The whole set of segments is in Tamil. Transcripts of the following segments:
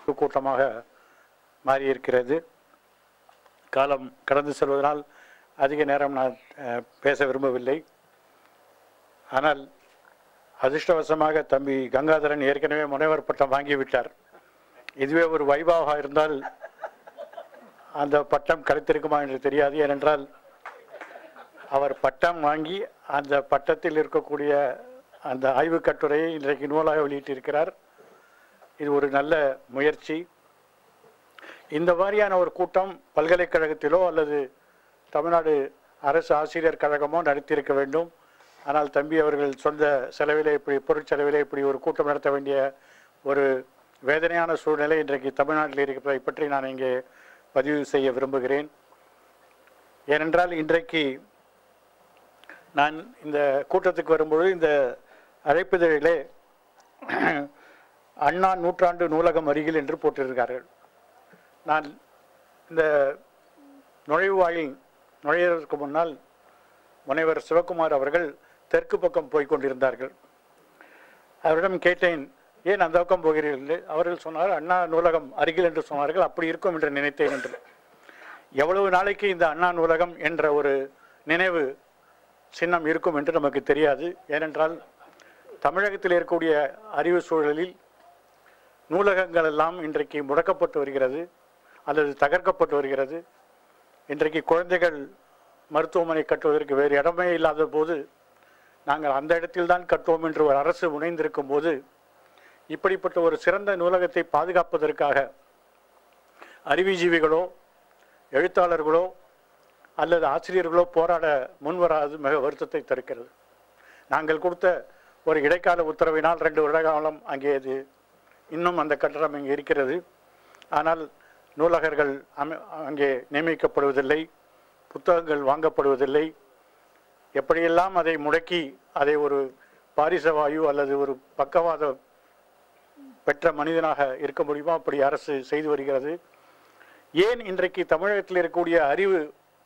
கூட்டமாக மாறியிருக்கிறது காலம் கடந்து செல்வதனால் அதிக நேரம் நான் அஹ், பேச விரும்பவில்லை ஆனால் அதிர்ஷ்டவசமாக தம்பி கங்காதரன் ஏற்கனவே முனைவர் பட்டம் வாங்கிவிட்டார் இதுவே ஒரு வைபாவாக இருந்தால் அந்த பட்டம் கிடைத்திருக்குமா என்று தெரியாது ஏனென்றால் அவர் பட்டம் வாங்கி அந்த பட்டத்தில் இருக்கக்கூடிய அந்த ஆய்வுக் கட்டுரையை இன்றைக்கு நூலாக வெளியிட்டிருக்கிறார் இது ஒரு நல்ல முயற்சி இந்த மாதிரியான ஒரு கூட்டம் பல்கலைக்கழகத்திலோ அல்லது தமிழ்நாடு அரசு ஆசிரியர் கழகமோ நடத்தியிருக்க வேண்டும் ஆனால் தம்பி அவர்கள் சொந்த செலவிலே இப்படி பொருட்செலவிலே இப்படி ஒரு கூட்டம் நடத்த வேண்டிய ஒரு வேதனையான சூழ்நிலை இன்றைக்கு தமிழ்நாட்டில் இருக்கிறதை பற்றி நான் இங்கே பதிவு செய்ய விரும்புகிறேன் ஏனென்றால் இன்றைக்கு நான் இந்த கூட்டத்துக்கு வரும்பொழுது இந்த அழைப்பிதழிலே அண்ணா நூற்றாண்டு நூலகம் அருகில் என்று போட்டிருக்கிறார்கள் நான் இந்த நுழைவாயில் நுழைவதற்கு முன்னால் முனைவர் சிவகுமார் அவர்கள் தெற்கு பக்கம் போய் கொண்டிருந்தார்கள் அவரிடம் கேட்டேன் ஏன் அந்த பக்கம் போகிறீர்கள் அவர்கள் சொன்னார் அண்ணா நூலகம் அருகில் என்று சொன்னார்கள் அப்படி இருக்கும் என்று நினைத்தேன் என்று எவ்வளவு நாளைக்கு இந்த அண்ணா நூலகம் என்ற ஒரு நினைவு சின்னம் இருக்கும் என்று நமக்கு தெரியாது ஏனென்றால் தமிழகத்தில் இருக்கக்கூடிய அறிவு சூழலில் நூலகங்கள் எல்லாம் இன்றைக்கு முடக்கப்பட்டு வருகிறது அல்லது தகர்க்கப்பட்டு வருகிறது இன்றைக்கு குழந்தைகள் மருத்துவமனை கட்டுவதற்கு வேறு இடமே இல்லாத போது நாங்கள் அந்த இடத்தில்தான் கட்டுவோம் என்று ஒரு அரசு முனைந்திருக்கும் போது இப்படிப்பட்ட ஒரு சிறந்த நூலகத்தை பாதுகாப்பதற்காக அறிவுஜீவிகளோ எழுத்தாளர்களோ அல்லது ஆசிரியர்களோ போராட முன்வராது மிக வருத்தத்தை தருக்கிறது நாங்கள் கொடுத்த ஒரு இடைக்கால உத்தரவினால் ரெண்டு வருட காலம் அங்கே அது இன்னும் அந்த கட்டடம் இங்கே இருக்கிறது ஆனால் நூலகர்கள் அமை அங்கே நியமிக்கப்படுவதில்லை புத்தகங்கள் வாங்கப்படுவதில்லை எப்படியெல்லாம் அதை முடக்கி அதை ஒரு பாரிசவாயு அல்லது ஒரு பக்கவாத பெற்ற மனிதனாக இருக்க முடியுமோ அப்படி அரசு செய்து வருகிறது ஏன் இன்றைக்கு தமிழகத்தில் இருக்கக்கூடிய அறிவு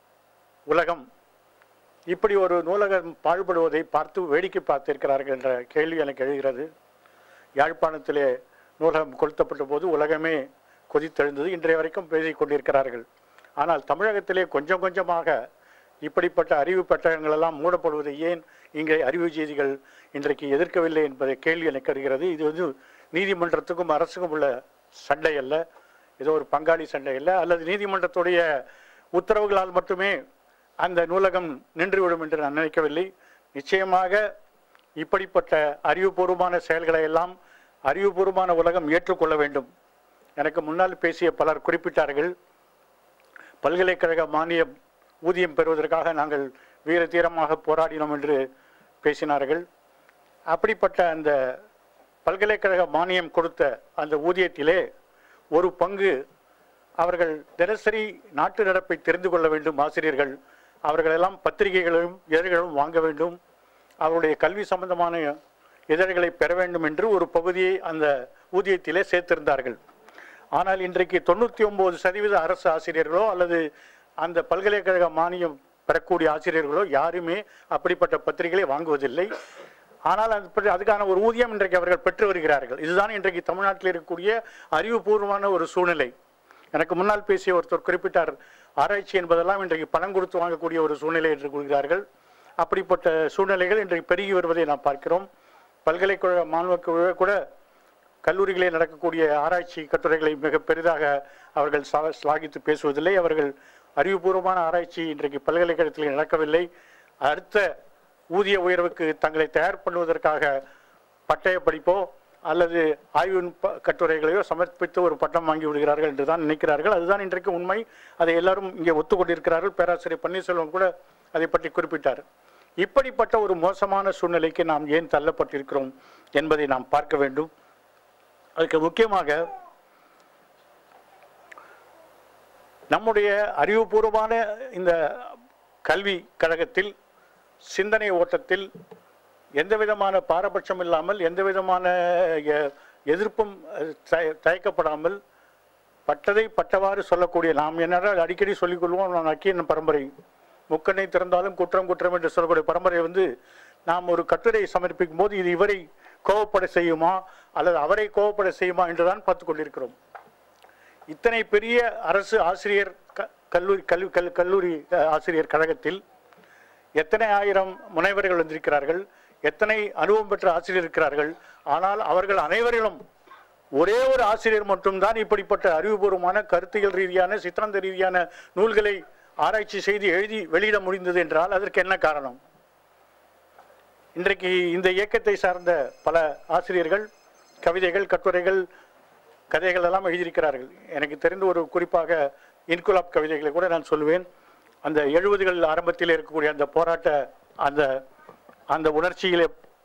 உலகம் இப்படி ஒரு நூலகம் பாழ்படுவதை பார்த்து வேடிக்கை பார்த்திருக்கிறார்கள் என்ற கேள்வி எனக்கு எழுகிறது யாழ்ப்பாணத்திலே நூலகம் கொளுத்தப்பட்ட போது உலகமே கொதித்தெழுந்தது இன்றைய வரைக்கும் பேசிக் கொண்டிருக்கிறார்கள் ஆனால் தமிழகத்திலே கொஞ்சம் கொஞ்சமாக இப்படிப்பட்ட அறிவு பெட்டகங்கள் எல்லாம் மூடப்படுவதை ஏன் இங்கே அறிவு செய்திகள் இன்றைக்கு எதிர்க்கவில்லை என்பதை கேள்வி எனக்கு வருகிறது இது வந்து நீதிமன்றத்துக்கும் அரசுக்கும் உள்ள சண்டை அல்ல ஏதோ ஒரு பங்காளி சண்டை அல்ல அல்லது நீதிமன்றத்துடைய உத்தரவுகளால் மட்டுமே அந்த நூலகம் நின்றுவிடும் என்று நான் நினைக்கவில்லை நிச்சயமாக இப்படிப்பட்ட அறிவுபூர்வமான செயல்களை எல்லாம் அறிவுபூர்வமான உலகம் ஏற்றுக்கொள்ள வேண்டும் எனக்கு முன்னால் பேசிய பலர் குறிப்பிட்டார்கள் பல்கலைக்கழக மானியம் ஊதியம் பெறுவதற்காக நாங்கள் வீர தீரமாக போராடினோம் என்று பேசினார்கள் அப்படிப்பட்ட அந்த பல்கலைக்கழக மானியம் கொடுத்த அந்த ஊதியத்திலே ஒரு பங்கு அவர்கள் தினசரி நாட்டு நடப்பை தெரிந்து கொள்ள வேண்டும் ஆசிரியர்கள் அவர்களெல்லாம் பத்திரிகைகளையும் இதழ்களும் வாங்க வேண்டும் அவருடைய கல்வி சம்பந்தமான இதழ்களை பெற வேண்டும் என்று ஒரு பகுதியை அந்த ஊதியத்திலே சேர்த்திருந்தார்கள் ஆனால் இன்றைக்கு தொண்ணூற்றி ஒன்பது சதவீத அரசு ஆசிரியர்களோ அல்லது அந்த பல்கலைக்கழக மானியம் பெறக்கூடிய ஆசிரியர்களோ யாருமே அப்படிப்பட்ட பத்திரிகைகளை வாங்குவதில்லை ஆனால் அது பற்றி- அதுக்கான ஒரு ஊதியம் இன்றைக்கு அவர்கள் பெற்று வருகிறார்கள் இதுதான் இன்றைக்கு தமிழ்நாட்டில் இருக்கக்கூடிய அறிவுபூர்வமான ஒரு சூழ்நிலை எனக்கு முன்னால் பேசிய ஒருத்தர் குறிப்பிட்டார் ஆராய்ச்சி என்பதெல்லாம் இன்றைக்கு பணம் கொடுத்து வாங்கக்கூடிய ஒரு சூழ்நிலை என்று கூறுகிறார்கள் அப்படிப்பட்ட சூழ்நிலைகள் இன்றைக்கு பெருகி வருவதை நாம் பார்க்கிறோம் பல்கலைக்கழக மாணவர்கள் கூட கல்லூரிகளில் நடக்கக்கூடிய ஆராய்ச்சி கட்டுரைகளை மிக பெரிதாக அவர்கள் சா- சிலாகித்து பேசுவதில்லை அவர்கள் அறிவுபூர்வமான ஆராய்ச்சி இன்றைக்கு பல்கலைக்கழகத்தில் நடக்கவில்லை அடுத்த ஊதிய உயர்வுக்கு தங்களை தயார் பண்ணுவதற்காக பட்டய படிப்போ அல்லது ஆய்வு ப- கட்டுரைகளையோ சமர்ப்பித்து ஒரு பட்டம் வாங்கி விடுகிறார்கள் என்று தான் நினைக்கிறார்கள் அதுதான் இன்றைக்கு உண்மை அதை எல்லாரும் இங்கே ஒத்துக்கொண்டிருக்கிறார்கள் பேராசிரியர் பன்னீர்செல்வம் கூட அதை பற்றி குறிப்பிட்டார் இப்படிப்பட்ட ஒரு மோசமான சூழ்நிலைக்கு நாம் ஏன் தள்ளப்பட்டிருக்கிறோம் என்பதை நாம் பார்க்க வேண்டும் அதுக்கு முக்கியமாக நம்முடைய அறிவுபூர்வமான இந்த கல்வி கழகத்தில் சிந்தனை ஓட்டத்தில் எந்த விதமான பாரபட்சம் இல்லாமல் எந்த விதமான எ- எதிர்ப்பும் அஹ், தய- தயக்கப்படாமல் பட்டதை பட்டவாறு சொல்லக்கூடிய நாம் என்னடா அடிக்கடி சொல்லிக் கொள்வோம் நான் நக்கீரன் பரம்பரை முக்கண்ணை திறந்தாலும் குற்றம் குற்றம் என்று சொல்லக்கூடிய பரம்பரை வந்து நாம் ஒரு கட்டுரை சமர்ப்பிக்கும் போது இது இவரை கோவப்பட செய்யுமா அல்லது அவரை கோவப்பட செய்யுமா என்றுதான் பார்த்து கொண்டிருக்கிறோம் இத்தனை பெரிய அரசு ஆசிரியர் க- கல்லூரி கல்வி கல் கல்லூரி அஹ், ஆசிரியர் கழகத்தில் எத்தனை ஆயிரம் முனைவர்கள் வந்திருக்கிறார்கள் எத்தனை அனுபவம் பெற்ற ஆசிரியர் இருக்கிறார்கள் ஆனால் அவர்கள் அனைவரிலும் ஒரே ஒரு ஆசிரியர் மட்டும்தான் இப்படிப்பட்ட அறிவுபூர்வமான கருத்தியல் ரீதியான சித்தாந்த ரீதியான நூல்களை ஆராய்ச்சி செய்து எழுதி வெளியிட முடிந்தது என்றால் அதற்கு என்ன காரணம் இன்றைக்கு இந்த இயக்கத்தை சார்ந்த பல ஆசிரியர்கள் கவிதைகள் கட்டுரைகள் கதைகள் எல்லாம் எழுதியிருக்கிறார்கள் எனக்கு தெரிந்த ஒரு குறிப்பாக இன்குலாப் கவிதைகளை கூட நான் சொல்லுவேன் அந்த எழுபதுகள் ஆரம்பத்தில் இருக்கக்கூடிய அந்த போராட்ட அந்த அந்த உணர்ச்சியிலே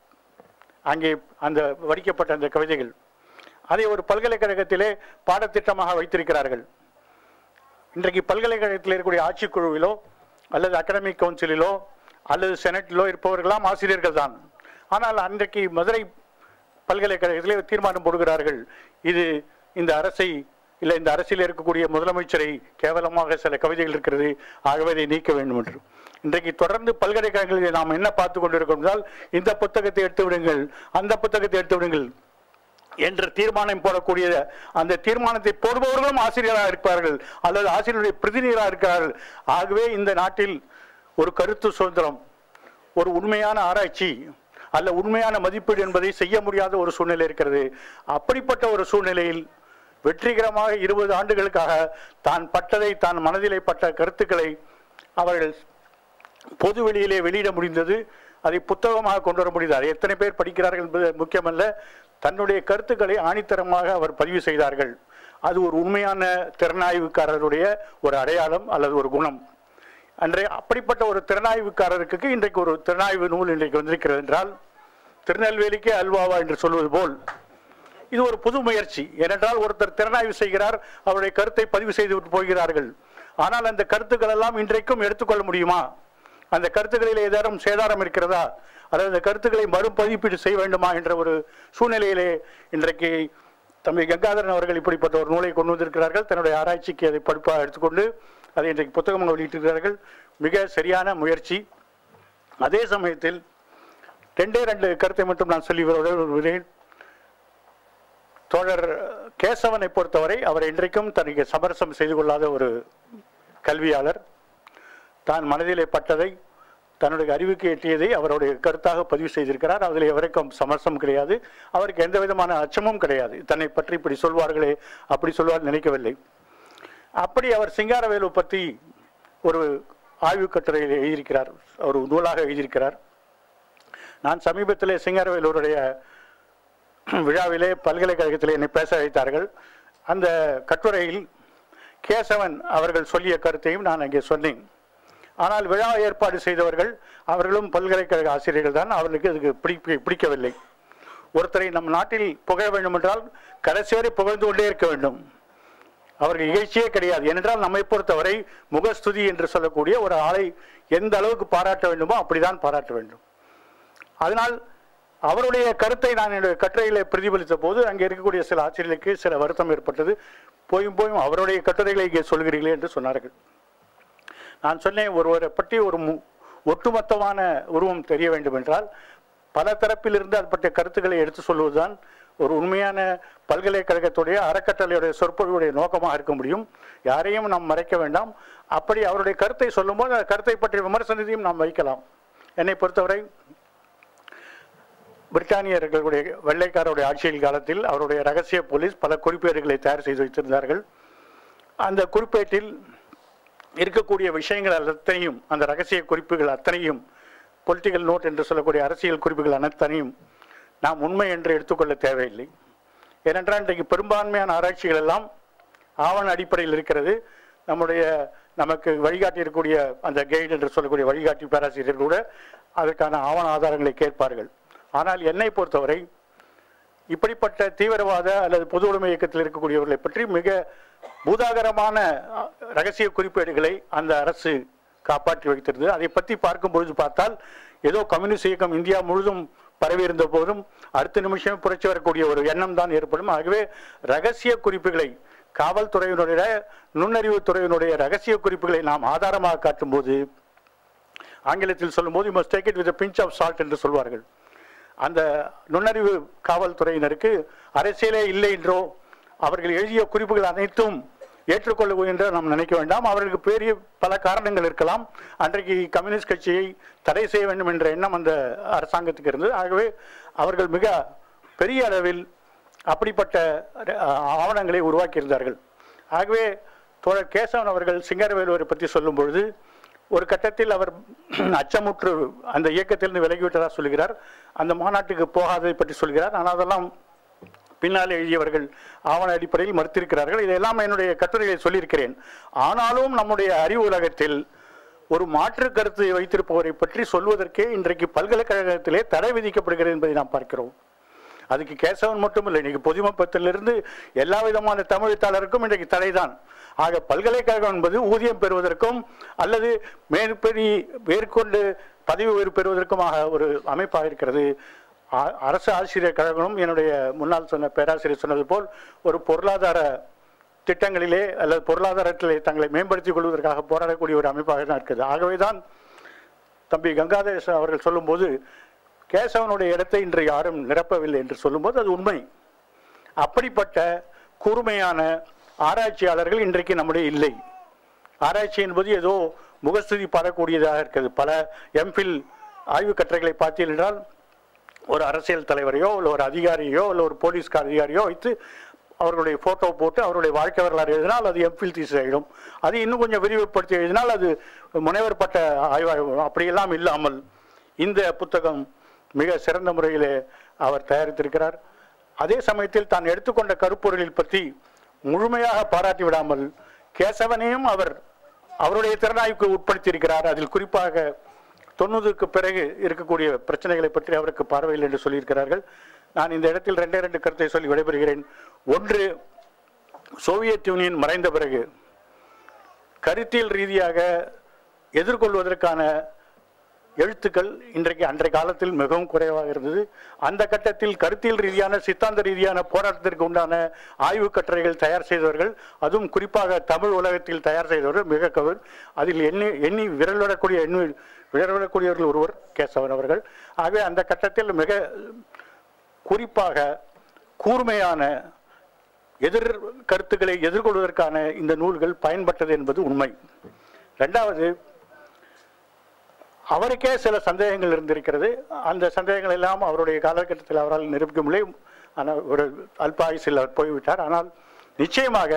அங்கே அந்த வடிக்கப்பட்ட அந்த கவிதைகள் அதை ஒரு பல்கலைக்கழகத்திலே பாடத்திட்டமாக வைத்திருக்கிறார்கள் இன்றைக்கு பல்கலைக்கழகத்தில் இருக்கக்கூடிய ஆட்சிக்குழுவிலோ அல்லது அகாடமிக் கவுன்சிலிலோ அல்லது செனட்டிலோ இருப்பவர்களாம் ஆசிரியர்கள் தான் ஆனால் அன்றைக்கு மதுரை பல்கலைக்கழகத்திலே தீர்மானம் போடுகிறார்கள் இது இந்த அரசை இல்லை இந்த அரசில் இருக்கக்கூடிய முதலமைச்சரை கேவலமாக சில கவிதைகள் இருக்கிறது ஆகவே இதை நீக்க வேண்டும் என்று இன்றைக்கு தொடர்ந்து பல்கலைக்கழகங்களில் நாம் என்ன பார்த்து கொண்டிருக்கிறோம் என்றால் இந்த புத்தகத்தை எடுத்து விடுங்கள் அந்த புத்தகத்தை எடுத்து விடுங்கள் என்ற தீர்மானம் போடக்கூடிய அந்த தீர்மானத்தை போடுபவர்களும் ஆசிரியராக இருப்பார்கள் அல்லது ஆசிரியருடைய பிரதிநிதிகளாக இருக்கிறார்கள் ஆகவே இந்த நாட்டில் ஒரு கருத்து சுதந்திரம் ஒரு உண்மையான ஆராய்ச்சி அல்ல உண்மையான மதிப்பீடு என்பதை செய்ய முடியாத ஒரு சூழ்நிலை இருக்கிறது அப்படிப்பட்ட ஒரு சூழ்நிலையில் வெற்றிகரமாக இருபது ஆண்டுகளுக்காக தான் பட்டதை தான் மனதிலே பட்ட கருத்துக்களை அவர்கள் பொது வெளியிலே வெளியிட முடிந்தது அதை புத்தகமாக கொண்டு வர முடிந்தது அதை எத்தனை பேர் படிக்கிறார்கள் என்பது முக்கியமல்ல தன்னுடைய கருத்துக்களை ஆணித்தரமாக அவர் பதிவு செய்தார்கள் அது ஒரு உண்மையான திறனாய்வுக்காரருடைய ஒரு அடையாளம் அல்லது ஒரு குணம் அன்றைய அப்படிப்பட்ட ஒரு திறனாய்வுக்காரருக்கு இன்றைக்கு ஒரு திறனாய்வு நூல் இன்றைக்கு வந்திருக்கிறது என்றால் திருநெல்வேலிக்கே அல்வாவா என்று சொல்வது போல் இது ஒரு புது முயற்சி ஏனென்றால் ஒருத்தர் திறனாய்வு செய்கிறார் அவருடைய கருத்தை பதிவு செய்து விட்டு போகிறார்கள் ஆனால் அந்த கருத்துக்கள் எல்லாம் இன்றைக்கும் எடுத்துக்கொள்ள முடியுமா அந்த கருத்துக்களில் ஏதாரும் சேதாரம் இருக்கிறதா அல்லது அந்த கருத்துக்களை மறுபதிப்பீடு செய்ய வேண்டுமா என்ற ஒரு சூழ்நிலையிலே இன்றைக்கு தம்பி கங்காதரன் அவர்கள் இப்படிப்பட்ட ஒரு நூலை கொண்டு வந்திருக்கிறார்கள் தன்னுடைய ஆராய்ச்சிக்கு அதை படிப்பாக எடுத்துக்கொண்டு அதை இன்றைக்கு புத்தகமாக வெளியிட்டிருக்கிறார்கள் மிக சரியான முயற்சி அதே சமயத்தில் ரெண்டே ரெண்டு கருத்தை மட்டும் நான் சொல்லி வருகிறேன் தோழர் கேசவனை பொறுத்தவரை அவர் இன்றைக்கும் தனக்கு சமரசம் செய்து கொள்ளாத ஒரு கல்வியாளர் தான் மனதிலே பட்டதை தன்னுடைய அறிவுக்கு எட்டியதை அவருடைய கருத்தாக பதிவு செய்திருக்கிறார் அதில் எவருக்கும் சமரசம் கிடையாது அவருக்கு எந்த விதமான அச்சமும் கிடையாது தன்னை பற்றி இப்படி சொல்வார்களே அப்படி சொல்வார் நினைக்கவில்லை அப்படி அவர் சிங்காரவேலு பற்றி ஒரு ஆய்வுக் கட்டுரையில் எழுதியிருக்கிறார் ஒரு நூலாக எழுதியிருக்கிறார் நான் சமீபத்தில் சிங்காரவேலூருடைய விழாவிலே பல்கலைக்கழகத்தில் என்னை பேச வைத்தார்கள் அந்த கட்டுரையில் கேசவன் அவர்கள் சொல்லிய கருத்தையும் நான் அங்கே சொன்னேன் ஆனால் விழா ஏற்பாடு செய்தவர்கள் அவர்களும் பல்கலைக்கழக ஆசிரியர்கள் தான் அவர்களுக்கு இதுக்கு பிடி பிடிக்கவில்லை ஒருத்தரை நம் நாட்டில் புகழ வேண்டும் என்றால் கடைசி வரை புகழ்ந்து கொண்டே இருக்க வேண்டும் அவர்கள் இகழ்ச்சியே கிடையாது ஏனென்றால் நம்மை பொறுத்தவரை முகஸ்துதி என்று சொல்லக்கூடிய ஒரு ஆளை எந்த அளவுக்கு பாராட்ட வேண்டுமோ அப்படிதான் பாராட்ட வேண்டும் அதனால் அவருடைய கருத்தை நான் என்னுடைய கட்டுரையிலே பிரதிபலித்த போது அங்கே இருக்கக்கூடிய சில ஆசிரியர்களுக்கு சில வருத்தம் ஏற்பட்டது போயும் போயும் அவருடைய கட்டுரைகளை இங்கே சொல்கிறீர்களே என்று சொன்னார்கள் நான் சொன்னேன் ஒருவரை பற்றி ஒரு மு- ஒட்டுமொத்தமான உருவம் தெரிய வேண்டும் என்றால் பல தரப்பிலிருந்து அது பற்றிய கருத்துக்களை எடுத்து சொல்வதுதான் ஒரு உண்மையான பல்கலைக்கழகத்துடைய அறக்கட்டளையுடைய சொற்பொழிவுடைய நோக்கமாக இருக்க முடியும் யாரையும் நாம் மறைக்க வேண்டாம் அப்படி அவருடைய கருத்தை சொல்லும்போது அந்த கருத்தை பற்றிய விமர்சனத்தையும் நாம் வைக்கலாம் என்னை பொறுத்தவரை பிரிட்டானியர்களுடைய வெள்ளைக்காரருடைய ஆட்சியில் காலத்தில் அவருடைய ரகசிய போலீஸ் பல குறிப்பேடுகளை தயார் செய்து வைத்திருந்தார்கள் அந்த குறிப்பேட்டில் இருக்கக்கூடிய விஷயங்கள் அத்தனையும் அந்த ரகசிய குறிப்புகள் அத்தனையும் பொலிட்டிக்கல் நோட் என்று சொல்லக்கூடிய அரசியல் குறிப்புகள் அனைத்தனையும் நாம் உண்மை என்று எடுத்துக்கொள்ள தேவையில்லை ஏனென்றால் இன்றைக்கு பெரும்பான்மையான ஆராய்ச்சிகள் எல்லாம் ஆவண அடிப்படையில் இருக்கிறது நம்முடைய நமக்கு வழிகாட்டி இருக்கக்கூடிய அந்த கைடு என்று சொல்லக்கூடிய வழிகாட்டி பேராசிரியர் கூட அதற்கான ஆவண ஆதாரங்களை கேட்பார்கள் ஆனால் என்னை பொறுத்தவரை இப்படிப்பட்ட தீவிரவாத அல்லது பொது உடைமை இயக்கத்தில் இருக்கக்கூடியவர்களை பற்றி மிக பூதாகரமான அஹ், ரகசிய குறிப்பேடுகளை அந்த அரசு காப்பாற்றி வைத்திருந்தது அதை பற்றி பார்க்கும் பொழுது பார்த்தால் ஏதோ கம்யூனிஸ்ட் இயக்கம் இந்தியா முழுதும் பரவி இருந்த போதும் அடுத்த நிமிஷம் புரட்சி வரக்கூடிய ஒரு எண்ணம் தான் ஏற்படும் ஆகவே ரகசிய குறிப்புகளை காவல்துறையினுடைய நுண்ணறிவு துறையினுடைய ரகசிய குறிப்புகளை நாம் ஆதாரமாக காட்டும்போது ஆங்கிலத்தில் சொல்லும்போது must take it with a pinch of salt என்று சொல்வார்கள் அந்த நுண்ணறிவு காவல்துறையினருக்கு அரசியலே இல்லை என்றோ அவர்கள் எழுதிய குறிப்புகள் அனைத்தும் ஏற்றுக்கொள்ள என்று நாம் நினைக்க வேண்டாம் அவர்களுக்கு பெரிய பல காரணங்கள் இருக்கலாம் அன்றைக்கு கம்யூனிஸ்ட் கட்சியை தடை செய்ய வேண்டும் என்ற எண்ணம் அந்த அரசாங்கத்துக்கு இருந்தது ஆகவே அவர்கள் மிக பெரிய அளவில் அப்படிப்பட்ட அஹ், ஆவணங்களை உருவாக்கியிருந்தார்கள் ஆகவே தோழர் கேசவன் அவர்கள் சிங்கரவேலுவரை பற்றி சொல்லும் பொழுது ஒரு கட்டத்தில் அவர் அச்சமுற்று அந்த இயக்கத்திலிருந்து விலகிவிட்டதாக சொல்கிறார் அந்த மாநாட்டுக்கு போகாததை பற்றி சொல்கிறார் ஆனால் அதெல்லாம் பின்னால் எழுதியவர்கள் ஆவண அடிப்படையில் மறுத்திருக்கிறார்கள் இதெல்லாம் என்னுடைய கட்டுரைகளை சொல்லியிருக்கிறேன் ஆனாலும் நம்முடைய அறிவு உலகத்தில் ஒரு மாற்று கருத்தை வைத்திருப்பவரை பற்றி சொல்வதற்கே இன்றைக்கு பல்கலைக்கழகத்திலே தடை விதிக்கப்படுகிறது என்பதை நாம் பார்க்கிறோம் அதுக்கு கேசவன் மட்டும் இல்லை இன்னைக்கு பொதுமப்பத்திலிருந்து எல்லா விதமான தமிழ் எழுத்தாளருக்கும் இன்றைக்கு தடைதான் ஆக பல்கலைக்கழகம் என்பது ஊதியம் பெறுவதற்கும் அல்லது மேற்படி மேற்கொண்டு பதவி உயர்வு பெறுவதற்குமாக ஒரு அமைப்பாக இருக்கிறது ஆ- அரசு ஆசிரியர் கழகமும் என்னுடைய முன்னாள் சொன்ன பேராசிரியர் சொன்னது போல் ஒரு பொருளாதார திட்டங்களிலே அல்லது பொருளாதாரத்திலே தங்களை மேம்படுத்திக் கொள்வதற்காக போராடக்கூடிய ஒரு அமைப்பாக தான் இருக்குது ஆகவே தான் தம்பி கங்காதேசன் அவர்கள் சொல்லும்போது கேசவனுடைய இடத்தை இன்று யாரும் நிரப்பவில்லை என்று சொல்லும்போது அது உண்மை அப்படிப்பட்ட கூர்மையான ஆராய்ச்சியாளர்கள் இன்றைக்கு நம்முடைய இல்லை ஆராய்ச்சி என்பது ஏதோ முகஸ்துதி பாடக்கூடியதாக இருக்கிறது பல எம்ஃபில் ஆய்வுக் கட்டுரைகளை பார்த்தீர்கள் என்றால் ஒரு அரசியல் தலைவரையோ இல்லை ஒரு அதிகாரியோ இல்லை ஒரு போலீஸ் அதிகாரியோ வைத்து அவர்களுடைய போட்டோ போட்டு அவருடைய வாழ்க்கை வரலாறு எழுதினால் அது எம்ஃபில் தீஸ் ஆகிடும் அது இன்னும் கொஞ்சம் விரிவுபடுத்தி எழுதினால் அது முனைவர் பட்ட ஆய்வாக அப்படியெல்லாம் இல்லாமல் இந்த புத்தகம் மிக சிறந்த முறையிலே அவர் தயாரித்திருக்கிறார் அதே சமயத்தில் தான் எடுத்துக்கொண்ட கருப்பொருளில் பற்றி முழுமையாக பாராட்டி விடாமல் கேசவனையும் அவர் அவருடைய திறனாய்வுக்கு உட்படுத்தியிருக்கிறார் அதில் குறிப்பாக தொண்ணூறுக்கு பிறகு இருக்கக்கூடிய பிரச்சனைகளை பற்றி அவருக்கு பார்வையில் என்று சொல்லியிருக்கிறார்கள் நான் இந்த இடத்தில் ரெண்டே ரெண்டு கருத்தை சொல்லி விடைபெறுகிறேன் ஒன்று சோவியத் யூனியன் மறைந்த பிறகு கருத்தியல் ரீதியாக எதிர்கொள்வதற்கான எழுத்துக்கள் இன்றைக்கு அன்றைய காலத்தில் மிகவும் குறைவாக இருந்தது அந்த கட்டத்தில் கருத்தியல் ரீதியான சித்தாந்த ரீதியான போராட்டத்திற்கு உண்டான ஆய்வுக் கட்டுரைகள் தயார் செய்தவர்கள் அதுவும் குறிப்பாக தமிழ் உலகத்தில் தயார் செய்தவர்கள் மிக கவர் அதில் எண்ணி எண்ணி விரல்விடக்கூடிய எண்ணி விரல்விடக்கூடியவர்கள் ஒருவர் கேசவன் அவர்கள் ஆகவே அந்த கட்டத்தில் மிக குறிப்பாக கூர்மையான எதிர் கருத்துக்களை எதிர்கொள்வதற்கான இந்த நூல்கள் பயன்பட்டது என்பது உண்மை ரெண்டாவது அவருக்கே சில சந்தேகங்கள் இருந்திருக்கிறது அந்த சந்தேகங்கள் எல்லாம் அவருடைய காலகட்டத்தில் அவரால் நிரூபிக்க முடியல ஆனால் ஒரு அல்ப ஆயுசில் அவர் போய்விட்டார் ஆனால் நிச்சயமாக